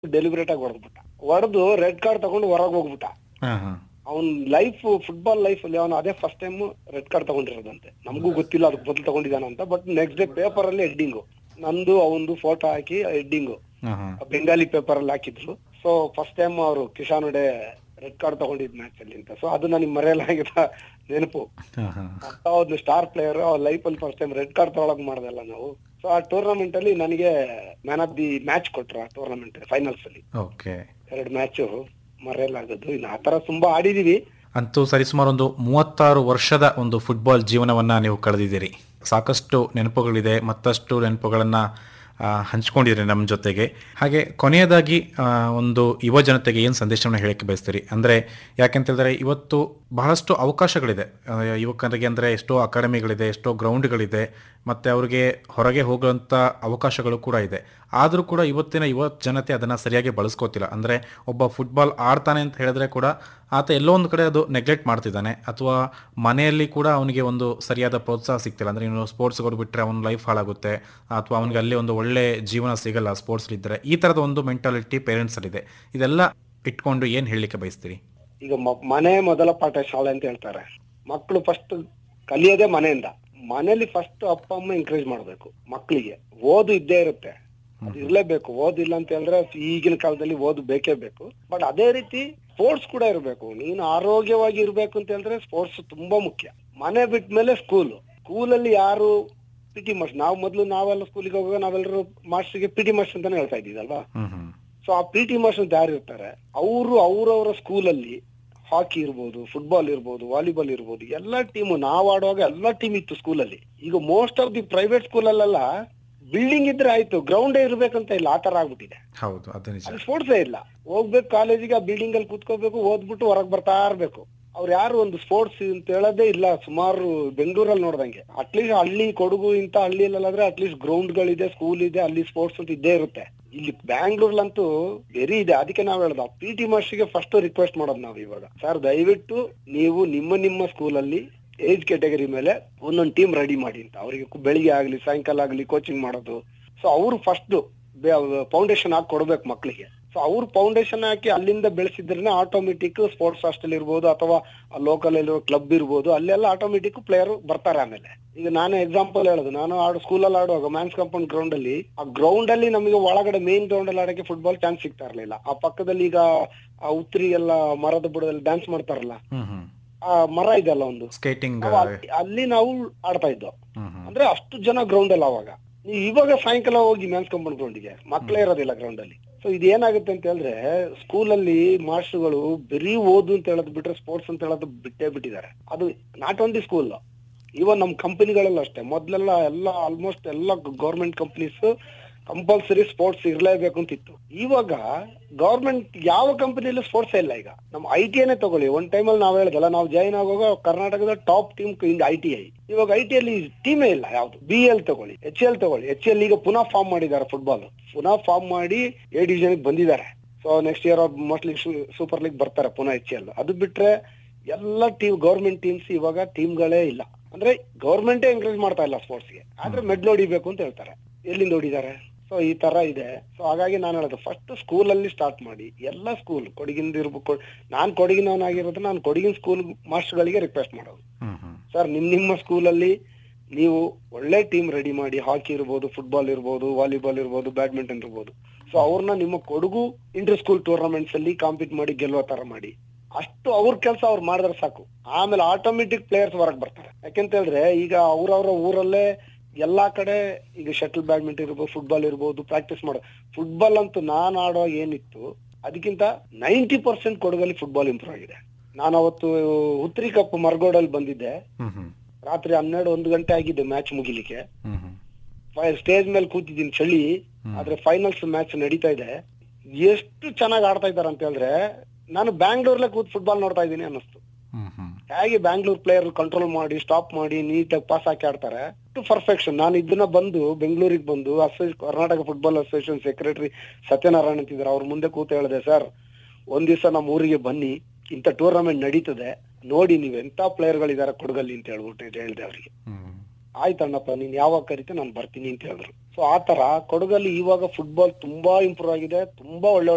deliberate ಆಗಿ ಹೊಡೆದ್ಬಿಟ್ಟ ಹೊಡೆದು red card ತಗೊಂಡು ಹೊರಗೆ ಹೋಗ್ಬಿಟ್ಟ ಹಾ ಹಾ ಅವ್ನ್ ಲೈಫ್ ಫುಟ್ಬಾಲ್ ಲೈಫ್ ಅಲ್ಲಿ ಅವನು ಅದೇ ಫಸ್ಟ್ ಟೈಮ್ ರೆಡ್ ಕಾರ್ಡ್ ತಗೊಂಡಿರೋದಂತೆ ನಮಗೂ ಗೊತ್ತಿಲ್ಲ ಅದಕ್ಕೆ ಬದಲು ತಗೊಂಡಿದ್ದಾನ ಅಂತ ಬಟ್ ನೆಕ್ಸ್ಟ್ ಡೇ ಪೇಪರ್ ಅಲ್ಲಿ ಹೆಡ್ಡಿಂಗು ನಂದು ಅವಂದು ಫೋಟೋ ಹಾಕಿ ಹೆಡ್ಡಿಂಗು ಹಾ ಹಾ ಬೆಂಗಾಲಿ ಪೇಪರ್ ಅಲ್ಲಿ ಹಾಕಿದ್ರು ಸೊ ಫಸ್ಟ್ ಟೈಮ್ ಅವರು ಕಿಶಾನ್ ಉಡೆ ರೆಡ್ ಕಾರ್ಡ್ ತಗೊಂಡಿದ್ ಮ್ಯಾಚ್ ಅಲ್ಲಿ ಅಂತ ಸೊ ಅದು ನನಗೆ ಮರೆಯಲಾಗಿದ ನೆನಪು ಹಾ ಹಾ ಅಂತ ಒಂದು ಸ್ಟಾರ್ ಪ್ಲೇಯರ್ ಅವ್ರ ಲೈಫ್ ಅಲ್ಲಿ ಫಸ್ಟ್ ಟೈಮ್ ರೆಡ್ ಕಾರ್ಡ್ ತಗೊಳಕ್ ಮಾಡ್ದಲ್ಲ ನಾವು ಸೊ ಆ ಟೂರ್ನಮೆಂಟ್ ಅಲ್ಲಿ ನನಗೆ ಮ್ಯಾನ್ ಆಫ್ ದಿ ಮ್ಯಾಚ್ ಕೊಟ್ರು ಆ ಟೂರ್ನಮೆಂಟ್ ಫೈನಲ್ಸ್ ಅಲ್ಲಿ ಓಕೆ ಎರಡು ಮ್ಯಾಚ್ ಮರೆಯಲಾಗದು ಇನ್ನು ಆತರ ತುಂಬಾ ಆಡಿದೀವಿ ಅಂತೂ ಸರಿಸುಮಾರು ಒಂದು ಮೂವತ್ತಾರು ವರ್ಷದ ಒಂದು ಫುಟ್ಬಾಲ್ ಜೀವನವನ್ನ ನೀವು ಕಳೆದಿದ್ದೀರಿ ಸಾಕಷ್ಟು ನೆನಪುಗಳಿದೆ ಮತ್ತಷ್ಟು ನೆನಪುಗಳನ್ನ ಆ, ಹಂಚ್ಕೊಂಡಿದ್ದೀರಿ ನಮ್ಮ ಜೊತೆಗೆ ಹಾಗೆ ಕೊನೆಯದಾಗಿ ಆ, ಒಂದು ಯುವ ಜನತೆಗೆ ಏನು ಸಂದೇಶವನ್ನು ಹೇಳಕ್ಕೆ ಬಯಸ್ತೀರಿ ಅಂದರೆ ಯಾಕೆಂತ ಹೇಳಿದ್ರೆ ಇವತ್ತು ಬಹಳಷ್ಟು ಅವಕಾಶಗಳಿದೆ ಆ, ಯುವಕರಿಗೆ ಅಂದರೆ ಎಷ್ಟೋ ಅಕಾಡೆಮಿಗಳಿದೆ ಎಷ್ಟೋ ಗ್ರೌಂಡ್ಗಳಿದೆ ಮತ್ತು ಅವರಿಗೆ ಹೊರಗೆ ಹೋಗುವಂಥ ಅವಕಾಶಗಳು ಕೂಡ ಇದೆ ಆದರೂ ಕೂಡ ಇವತ್ತಿನ ಯುವ ಜನತೆ ಅದನ್ನು ಸರಿಯಾಗಿ ಬಳಸ್ಕೋತಿಲ್ಲ ಅಂದರೆ ಒಬ್ಬ ಫುಟ್ಬಾಲ್ ಆಡ್ತಾನೆ ಅಂತ ಹೇಳಿದ್ರೆ ಕೂಡ ಆತ ಎಲ್ಲೋ ಒಂದು ಕಡೆ ಅದು ನೆಗ್ಲೆಕ್ಟ್ ಮಾಡ್ತಿದ್ದಾನೆ ಅಥವಾ ಮನೆಯಲ್ಲಿ ಕೂಡ ಅವನಿಗೆ ಒಂದು ಸರಿಯಾದ ಪ್ರೋತ್ಸಾಹ ಸಿಗ್ತಿಲ್ಲ ಅಂದರೆ ನೀನು ಸ್ಪೋರ್ಟ್ಸ್ ಬಿಟ್ಟರೆ ಅವನ ಲೈಫ್ ಹಾಳಾಗುತ್ತೆ ಅಥವಾ ಅವನಿಗೆ ಅಲ್ಲಿ ಒಂದು ಒಳ್ಳೆ ಜೀವನ ಸಿಗಲ್ಲ ಸ್ಪೋರ್ಟ್ಸ್ ಇದ್ದರೆ ಈ ಥರದ ಒಂದು ಮೆಂಟಾಲಿಟಿ ಪೇರೆಂಟ್ಸಲ್ಲಿದೆ ಇದೆಲ್ಲ ಇಟ್ಕೊಂಡು ಏನು ಹೇಳಲಿಕ್ಕೆ ಬಯಸ್ತೀರಿ ಈಗ ಮ- ಮನೆ ಮೊದಲ ಪಾಠ ಶಾಲೆ ಅಂತ ಹೇಳ್ತಾರೆ ಮಕ್ಕಳು ಫಸ್ಟ್ ಕಲಿಯೋದೇ ಮನೆಯಿಂದ ಮನೇಲಿ ಫಸ್ಟ್ ಅಪ್ಪ ಅಮ್ಮ ಎಂಕರೇಜ್ ಮಾಡ್ಬೇಕು ಮಕ್ಕಳಿಗೆ ಓದು ಇದ್ದೇ ಇರುತ್ತೆ ಅದು ಇರ್ಲೇಬೇಕು ಓದು ಇಲ್ಲ ಅಂತ ಹೇಳಿದ್ರೆ ಈಗಿನ ಕಾಲದಲ್ಲಿ ಓದು ಬೇಕೇ ಬೇಕು ಬಟ್ ಅದೇ ರೀತಿ ಸ್ಪೋರ್ಟ್ಸ್ ಕೂಡ ಇರಬೇಕು ನೀನು ಆರೋಗ್ಯವಾಗಿ ಇರ್ಬೇಕು ಅಂತ ಹೇಳಿದ್ರೆ ಸ್ಪೋರ್ಟ್ಸ್ ತುಂಬಾ ಮುಖ್ಯ ಮನೆ ಬಿಟ್ಮೇಲೆ ಸ್ಕೂಲ್ ಸ್ಕೂಲಲ್ಲಿ ಯಾರು ಪಿ ಟಿ ಮಾಸ್ಟರ್ ನಾವು ಮೊದಲು ನಾವೆಲ್ಲ ಸ್ಕೂಲಿಗೆ ಹೋಗುವಾಗ ನಾವೆಲ್ಲರೂ ಮಾಸ್ಟರ್ಗೆ ಪಿ ಟಿ ಮಾಸ್ಟರ್ ಅಂತಾನೆ ಹೇಳ್ತಾ ಇದ್ದೀವಲ್ವಾ ಹ್ಞೂ ಹ್ಞೂ ಸೊ ಆ ಪಿ ಟಿ ಮಾಸ್ಟರ್ ಅಂತ ಯಾರು ಇರ್ತಾರೆ ಅವರು ಅವರವರ ಸ್ಕೂಲಲ್ಲಿ ಹಾಕಿ ಇರ್ಬೋದು ಫುಟ್ಬಾಲ್ ಇರ್ಬೋದು ವಾಲಿಬಾಲ್ ಇರ್ಬೋದು ಎಲ್ಲಾ ಟೀಮು ನಾವ್ ಆಡುವಾಗ ಎಲ್ಲಾ ಟೀಮ್ ಇತ್ತು ಸ್ಕೂಲಲ್ಲಿ ಈಗ ಮೋಸ್ಟ್ ಆಫ್ ದಿ ಪ್ರೈವೇಟ್ ಸ್ಕೂಲಲ್ಲೆಲ್ಲ ಬಿಲ್ಡಿಂಗ್ ಇದ್ರೆ ಆಯ್ತು ಗ್ರೌಂಡೇ ಇರ್ಬೇಕಂತ ಇಲ್ಲ ಆತರ ಆಗ್ಬಿಟ್ಟಿದೆ ಹೌದು ಅದು ನಿಜ ಅಲ್ಲಿ ಸ್ಪೋರ್ಟ್ಸೇ ಇಲ್ಲ ಹೋಗ್ಬೇಕು ಕಾಲೇಜಿಗೆ ಆ ಬಿಲ್ಡಿಂಗ್ ಅಲ್ಲಿ ಕೂತ್ಕೋಬೇಕು ಓದ್ಬಿಟ್ಟು ಹೊರಗ್ ಬರ್ತಾ ಇರ್ಬೇಕು ಅವ್ರು ಯಾರು ಒಂದು ಸ್ಪೋರ್ಟ್ಸ್ ಅಂತ ಹೇಳೋದೇ ಇಲ್ಲ ಸುಮಾರು ಬೆಂಗಳೂರಲ್ಲಿ ನೋಡ್ದಂಗೆ ಅಟ್ಲೀಸ್ಟ್ ಹಳ್ಳಿ ಕೊಡಗು ಇಂತ ಹಳ್ಳಿಯಲ್ಲಾದ್ರೆ ಅಟ್ಲೀಸ್ಟ್ ಗ್ರೌಂಡ್ ಗಳಿದೆ ಸ್ಕೂಲ್ ಇದೆ ಅಲ್ಲಿ ಸ್ಪೋರ್ಟ್ಸ್ ಅಂತ ಇದ್ದೇ ಇರುತ್ತೆ ಇಲ್ಲಿ ಬ್ಯಾಂಗ್ಳೂರ್ಲಂತೂ ವೆರಿ ಇದೆ ಅದಕ್ಕೆ ನಾವ್ ಹೇಳೋದು ಪಿ ಟಿ ಮಾಸ್ಟರ್ಗೆ ಫಸ್ಟ್ ರಿಕ್ವೆಸ್ಟ್ ಮಾಡೋದು ನಾವು ಇವಾಗ ಸರ್ ದಯವಿಟ್ಟು ನೀವು ನಿಮ್ಮ ನಿಮ್ಮ ಸ್ಕೂಲಲ್ಲಿ ಏಜ್ ಕ್ಯಾಟಗರಿ ಮೇಲೆ ಒಂದೊಂದು ಟೀಮ್ ರೆಡಿ ಮಾಡಿ ಅಂತ ಅವರಿಗೆ ಬೆಳಿಗ್ಗೆ ಆಗ್ಲಿ ಸಾಯಂಕಾಲ ಆಗ್ಲಿ ಕೋಚಿಂಗ್ ಮಾಡೋದು ಸೊ ಅವರು ಫಸ್ಟ್ ಫೌಂಡೇಶನ್ ಹಾಕಿ ಕೊಡ್ಬೇಕು ಮಕ್ಕಳಿಗೆ ಸೊ ಅವ್ರು ಫೌಂಡೇಶನ್ ಹಾಕಿ ಅಲ್ಲಿಂದ ಬೆಳೆಸಿದ್ರೆ ಆಟೋಮೆಟಿಕ್ ಸ್ಪೋರ್ಟ್ಸ್ ಹಾಸ್ಟೆಲ್ ಇರ್ಬೋದು ಅಥವಾ ಲೋಕಲ್ ಇರೋ ಕ್ಲಬ್ ಇರ್ಬೋದು ಅಲ್ಲೆಲ್ಲ ಆಟೋಮೆಟಿಕ್ ಪ್ಲೇಯರ್ ಬರ್ತಾರೆ ಆಮೇಲೆ ಈಗ ನಾನು ಎಕ್ಸಾಂಪಲ್ ಹೇಳೋದು ನಾನು ಆಡು ಸ್ಕೂಲಲ್ಲಿ ಆಡುವಾಗ ಮ್ಯಾನ್ಸ್ ಕಾಂಪೌಂಡ್ ಗ್ರೌಂಡ್ ಅಲ್ಲಿ ಆ ಗ್ರೌಂಡ್ ಅಲ್ಲಿ ನಮಗೆ ಒಳಗಡೆ ಮೇನ್ ಗ್ರೌಂಡ್ ಅಲ್ಲಿ ಆಡಕ್ಕೆ ಫುಟ್ಬಾಲ್ ಚಾನ್ಸ್ ಸಿಗ್ತಾ ಇರ್ಲಿಲ್ಲ ಆ ಪಕ್ಕದಲ್ಲಿ ಈಗ ಆ ಉತ್ರಿ ಎಲ್ಲ ಮರದ ಬುಡದಲ್ಲಿ ಡ್ಯಾನ್ಸ್ ಮಾಡ್ತಾರಲ್ಲ ಹ್ಞೂ ಹ್ಞೂ ಆ ಮರ ಇದೆಲ್ಲ ಒಂದು ಸ್ಕೇಟಿಂಗ್ ನಾವು ಅಲ್ಲಿ- ಅಲ್ಲಿ ನಾವು ಆಡ್ತಾ ಇದ್ದೋ ಹ್ಞೂ ಹ್ಞೂ ಅಂದ್ರೆ ಅಷ್ಟು ಜನ ಗ್ರೌಂಡ್ ಅಲ್ಲಿ ಅವಾಗ ನೀವು ಇವಾಗ ಸಾಯಂಕಾಲ ಹೋಗಿ ಮ್ಯಾನ್ಸ್ ಕಂಪೌಂಡ್ ಗ್ರೌಂಡ್ಗೆ ಮಕ್ಕಳೇ ಇರೋದಿಲ್ಲ ಗ್ರೌಂಡ್ ಅಲ್ಲಿ ಸೊ ಇದೇನಾಗುತ್ತೆ ಅಂತ ಹೇಳಿದ್ರೆ ಸ್ಕೂಲಲ್ಲಿ ಮಾಸ್ಟರ್ಗಳು ಬರೀ ಓದು ಅಂತ ಹೇಳೋದು ಬಿಟ್ರೆ ಸ್ಪೋರ್ಟ್ಸ್ ಅಂತ ಹೇಳೋದು ಬಿಟ್ಟೇ ಬಿಟ್ಟಿದ್ದಾರೆ ಅದು ನಾಟ್ ಓನ್ಲಿ ಸ್ಕೂಲ್ ಇವನ್ ನಮ್ ಕಂಪನಿಗಳೆಲ್ಲ ಅಷ್ಟೇ ಮೊದ್ಲೆಲ್ಲ ಎಲ್ಲ ಆಲ್ಮೋಸ್ಟ್ ಎಲ್ಲ ಗೌರ್ಮೆಂಟ್ ಕಂಪನೀಸ್ ಕಂಪಲ್ಸರಿ ಸ್ಪೋರ್ಟ್ಸ್ ಇರ್ಲೇಬೇಕು ಅಂತಿತ್ತು ಇವಾಗ ಗೌರ್ಮೆಂಟ್ ಯಾವ ಕಂಪನಿಯಲ್ಲೂ ಸ್ಪೋರ್ಟ್ಸ್ ಇಲ್ಲ ಈಗ ನಮ್ಮ ಐ ಟಿ ಐನೇ ತಗೊಳ್ಳಿ ಒಂದ್ ಟೈಮಲ್ಲಿ ನಾವ್ ಹೇಳಿದಲ್ಲ ನಾವು ಜಾಯಿನ್ ಆಗುವಾಗ ಕರ್ನಾಟಕದ top team I T I ಇವಾಗ ಐ ಟಿ ಅಲ್ಲಿ ಟೀಮೇ ಇಲ್ಲ ಯಾವ್ದು ಬಿ ಎಲ್ ತಗೊಳ್ಳಿ ಎಚ್ ಎಲ್ ತಗೊಳ್ಳಿ ಎಚ್ ಎಲ್ ಈಗ ಪುನಃ ಫಾರ್ಮ್ ಮಾಡಿದ್ದಾರೆ ಫುಟ್ಬಾಲ್ ಪುನಃ ಫಾರ್ಮ್ ಮಾಡಿ ಎ ಡಿವಿಷನ್ ಬಂದಿದ್ದಾರೆ ಸೊ ನೆಕ್ಸ್ಟ್ ಇಯರ್ ಅವ್ರು ಮೋಸ್ಟ್ಲಿ ಸೂಪರ್ ಲೀಗ್ ಬರ್ತಾರೆ ಪುನಃ ಎಚ್ ಎಲ್ ಅದು ಬಿಟ್ರೆ ಎಲ್ಲ ಟೀಮ್ ಗೌರ್ಮೆಂಟ್ ಟೀಮ್ಸ್ ಇವಾಗ ಟೀಮ್ಗಳೇ ಇಲ್ಲ ಅಂದ್ರೆ ಗೌರ್ಮೆಂಟೇ ಎಂಕರೇಜ್ ಮಾಡ್ತಾ ಇಲ್ಲ ಸ್ಪೋರ್ಟ್ಸ್ಗೆ ಆದ್ರೆ ಮೆಡ್ಲ್ ಹೊಡಿಬೇಕು ಅಂತ ಹೇಳ್ತಾರೆ ಎಲ್ಲಿಂದ ಹೊಡಿದ್ದಾರೆ ಸೊ ಈ ತರ ಇದೆ ಸೊ ಹಾಗಾಗಿ ನಾನು ಹೇಳೋದು ಫಸ್ಟ್ ಸ್ಕೂಲ್ ಅಲ್ಲಿ ಸ್ಟಾರ್ಟ್ ಮಾಡಿ ಎಲ್ಲ ಸ್ಕೂಲ್ ಕೊಡಗಿಂದ ಇರ್ಬೇಕು ನಾನ್ ಕೊಡಗಿನವನಾಗಿರೋದು ನಾನು ಕೊಡಗಿನ ಸ್ಕೂಲ್ ಮಾಸ್ಟರ್ಗಳಿಗೆ ರಿಕ್ವೆಸ್ಟ್ ಮಾಡೋದು ಹ್ಞೂ ಹ್ಞೂ ಸರ್ ನಿಮ್ ನಿಮ್ಮ ಸ್ಕೂಲಲ್ಲಿ ನೀವು ಒಳ್ಳೆ ಟೀಮ್ ರೆಡಿ ಮಾಡಿ ಹಾಕಿ ಇರ್ಬೋದು ಫುಟ್ಬಾಲ್ ಇರ್ಬೋದು ವಾಲಿಬಾಲ್ ಇರ್ಬೋದು ಬ್ಯಾಡ್ಮಿಂಟನ್ ಇರ್ಬೋದು ಸೊ ಅವ್ರನ್ನ ನಿಮ್ಮ ಕೊಡಗು ಇಂಟರ್ ಸ್ಕೂಲ್ ಟೂರ್ನಮೆಂಟ್ಸ್ ಅಲ್ಲಿ ಕಾಂಪೀಟ್ ಮಾಡಿ ಗೆಲ್ಲುವ ತರ ಮಾಡಿ ಅಷ್ಟು ಅವ್ರ ಕೆಲಸ ಅವ್ರು ಮಾಡಿದ್ರೆ ಸಾಕು ಆಮೇಲೆ ಆಟೋಮೆಟಿಕ್ ಪ್ಲೇಯರ್ಸ್ ಹೊರಗೆ ಬರ್ತಾರೆ ಯಾಕೆಂತ ಹೇಳಿದ್ರೆ ಈಗ ಅವ್ರವ್ರ ಊರಲ್ಲೇ ಎಲ್ಲಾ ಕಡೆ ಈಗ ಶಟಲ್ ಬ್ಯಾಡ್ಮಿಂಟನ್ ಇರ್ಬೋದು ಫುಟ್ಬಾಲ್ ಇರ್ಬೋದು ಪ್ರಾಕ್ಟೀಸ್ ಮಾಡೋ ಫುಟ್ಬಾಲ್ ಅಂತೂ ನಾನ್ ಆಡೋ ಏನಿತ್ತು ಅದಕ್ಕಿಂತ ನೈಂಟಿ ಪರ್ಸೆಂಟ್ ಕೊಡಗಲ್ಲಿ ಫುಟ್ಬಾಲ್ ಇಂಪ್ರೂವ್ ಆಗಿದೆ ನಾನು ಅವತ್ತು ಉತ್ರಿ ಕಪ್ ಮರ್ಗೋಡಲ್ಲಿ ಬಂದಿದ್ದೆ ಹ್ಞೂ ಹ್ಞೂ ರಾತ್ರಿ ಹನ್ನೆರಡು ಒಂದು ಗಂಟೆ ಆಗಿದೆ ಮ್ಯಾಚ್ ಮುಗಿಲಿಕ್ಕೆ ಹ್ಞೂ ಹ್ಞೂ ಸ್ಟೇಜ್ ಮೇಲೆ ಕೂತಿದ್ದೀನಿ ಚಳಿ ಆದ್ರೆ ಫೈನಲ್ಸ್ ಮ್ಯಾಚ್ ನಡೀತಾ ಇದೆ ಎಷ್ಟು ಚೆನ್ನಾಗಿ ಆಡ್ತಾ ಇದ್ದಾರೆ ಅಂತ ಹೇಳಿದ್ರೆ ನಾನು ಬ್ಯಾಂಗ್ಳೂರ್ಲೆ ಕೂತ್ ಫುಟ್ಬಾಲ್ ನೋಡ್ತಾ ಇದ್ದೀನಿ ಅನ್ನಿಸ್ತು ಹ್ಞೂ ಹ್ಞೂ ಹೇಗೆ ಬ್ಯಾಂಗ್ಳೂರ್ ಪ್ಲೇಯರ್ ಕಂಟ್ರೋಲ್ ಮಾಡಿ ಸ್ಟಾಪ್ ಮಾಡಿ ನೀಟಾಗಿ ಪಾಸ್ ಹಾಕಿ ಆಡ್ತಾರೆ ಟು ಪರ್ಫೆಕ್ಷನ್ ನಾನು ಇದನ್ನ ಬಂದು ಬೆಂಗಳೂರಿಗೆ ಬಂದು ಅಸೋಸಿ Karnataka football association secretary Satyanarayana ಅಂತಿದ್ದಾರೆ ಅವ್ರ ಮುಂದೆ ಕೂತು ಹೇಳಿದೆ ಸರ್ ಒಂದ್ ದಿವಸ ನಮ್ಮ ಊರಿಗೆ ಬನ್ನಿ ಇಂಥ ಟೂರ್ನಮೆಂಟ್ ನಡೀತದೆ ನೋಡಿ ನೀವು ಎಂತ ಪ್ಲೇಯರ್ಗಳಿದ್ದಾರೆ ಕೊಡಗಲ್ಲಿ ಅಂತ ಹೇಳ್ಬಿಟ್ಟು ಹೇಳಿದೆ ಅವರಿಗೆ ಹ್ಞೂ ಆಯ್ತಣ್ಣಪ್ಪ ನೀನ್ ಯಾವಾಗ ಕರಿತೆ ನಾನು ಬರ್ತೀನಿ ಅಂತ ಹೇಳಿದ್ರು ಸೊ ಆತರ ಕೊಡಗಲ್ಲಿ ಇವಾಗ ಫುಟ್ಬಾಲ್ ತುಂಬಾ ಇಂಪ್ರೂವ್ ಆಗಿದೆ ತುಂಬಾ ಒಳ್ಳೆ